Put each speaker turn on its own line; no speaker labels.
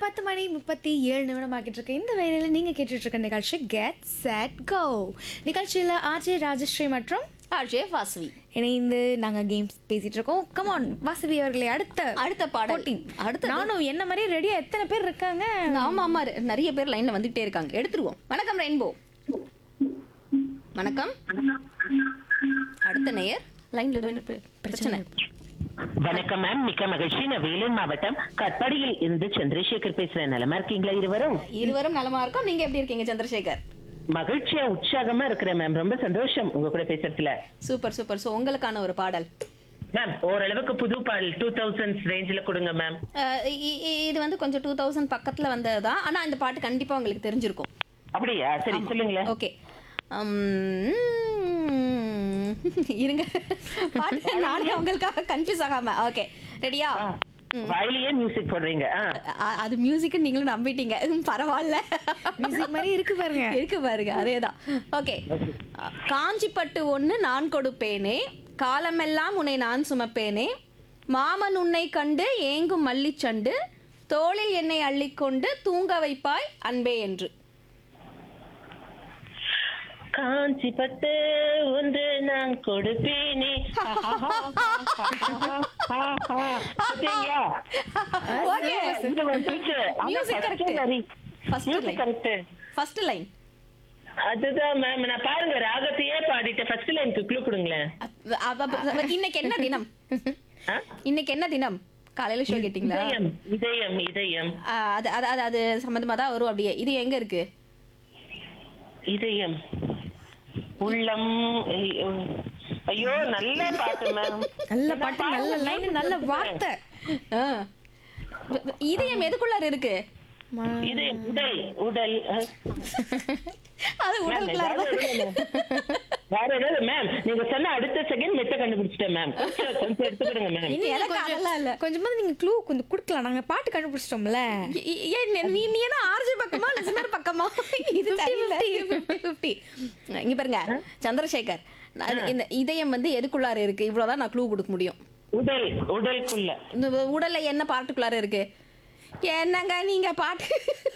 பத்து மணி முப்பத்தி ஏழு நிமிடம் ஆகிட்டு இருக்கு இந்த வேலையில் நீங்கள் கேட்டுட்டு இருக்க நிகழ்ச்சி கெட் செட் கோ நிகழ்ச்சியில் ஆர்ஜே ராஜஸ்ரீ மற்றும்
ஆர்ஜே வாசவி
இணைந்து நாங்கள் கேம்ஸ் பேசிட்டு இருக்கோம் கமான் வாசவி அவர்களே அடுத்த
அடுத்த பாடல்
போட்டி
அடுத்த
நானும் என்ன மாதிரி ரெடியா எத்தனை பேர் இருக்காங்க
ஆமா ஆமா ரெ- நிறைய பேர் லைன்ல வந்துட்டே இருக்காங்க எடுத்துருவோம் வணக்கம் ரெயின்போ வணக்கம் அடுத்த நேயர் லைன்ல ரெண்டு பேர் பிரச்சனை
வணக்கம் மேம் மிக்க மகிழ்ச்சி நான் வேலூர் மாவட்டம் கட்பாடியில் இருந்து சந்திரசேகர் பேசுறேன் நலமா இருக்கீங்களா இருவரும்
இருவரும் நலமா இருக்கோம் நீங்க எப்படி இருக்கீங்க சந்திரசேகர்
மகிழ்ச்சியா உற்சாகமா இருக்கிறேன் மேம் ரொம்ப சந்தோஷம் உங்க கூட பேசுறதுல
சூப்பர் சூப்பர் சோ உங்களுக்கான ஒரு பாடல்
மேம் ஓரளவுக்கு புது பாடல் டூ தௌசண்ட் ரேஞ்சில கொடுங்க மேம்
அஹ் இ- இ- இது வந்து கொஞ்சம் டூ தௌசண்ட் பக்கத்துல வந்ததுதான் ஆனா இந்த பாட்டு கண்டிப்பா உங்களுக்கு தெரிஞ்சிருக்கும்
அப்படியா சரி சொல்லுங்களேன்
ஓகே இருங்க பாட்டு நானே உங்களுக்காக கன்ஃபியூஸ் ஆகாம ஓகே ரெடியா
வாயிலேயே மியூசிக் போடுறீங்க ஆ.
அ- அது மியூசிக் நீங்களும் நம்பிட்டீங்க ம், பரவாயில்ல
மியூசிக் மாதிரி இருக்கு பாருங்க
இருக்கு பாருங்க அதேதான் ஓகே காஞ்சிப்பட்டு ஒண்ணு நான் கொடுப்பேனே காலமெல்லாம் உன்னை நான் சுமப்பேனே மாமன் உன்னை கண்டு ஏங்கும் மல்லிச்சண்டு தோளில் என்னை அள்ளிக்கொண்டு தூங்க வைப்பாய் அன்பே என்று
காஞ்சி பட்டு ஒன்று நான் கொடுப்பேனே பாத்தீங்களா?
ஓகே
இது வந்துச்சு. ஆனா
Music
first
correct.
வரி.
First
Music
line.
correct.
First line
அதுதான் மேம் நான் பாருங்க ராகத்தையே பாடிட்டு ஃபர்ஸ்ட் லைனுக்கு க்ளூ கொடுங்களேன்
இன்னைக்கு என்ன தினம்
ஆ?
இன்னைக்கு என்ன தினம் காலையில ஷோ கேட்டீங்களா
இதயம் இதயம் இதயம்
ஆ, அது அது அது அது சம்மந்தமா தான் வரும் அப்படியே இது எங்க இருக்கு
இதயம் உள்ளம் ஐயோ, ஐயோ நல்ல பாட்டு மேம்
நல்ல பாட்டு நல்ல லைன் நல்ல வார்த்தை
ஆ. இதயம் எதுக்குள்ளார இருக்கு
இதயம் உடல் உடல் அஹ்.
அது
மேம்,
உடலுக்குள்ளார
வேற
தான்
ஏதாவது வேற ஏதாவது மேம் நீங்க சொன்ன அடுத்த செகண்ட் மெத்த கண்டுபிடிச்சிட்டேன் மேம் கொஞ்சம் கொஞ்சம் எடுத்துக்கிடுங்க மேம்
இனி
எனக்கு
கொஞ்சம்
அதெல்லாம் இல்ல.
கொஞ்சமாவது நீங்க க்ளூ கொஞ்சம் கொடுக்கலாம் நாங்க பாட்டு கண்டுபிடிச்சிட்டோம்ல
இ- இ- ஏன் நீ- நீ நீ என்ன ஆர்ஜி பக்கமா லிசனர் பக்கமா இது தெரியல 50 இங்க பாருங்க சந்திரசேகர் நான் இந்த இதயம் வந்து எதுக்குள்ளார இருக்கு இவ்வளவுதான் நான் க்ளூ கொடுக்க முடியும்
உடல் உடலுக்குள்ள
இந்த உடல்ல என்ன பார்ட்டுக்குள்ளார இருக்கு என்னங்க நீங்க பாட்டு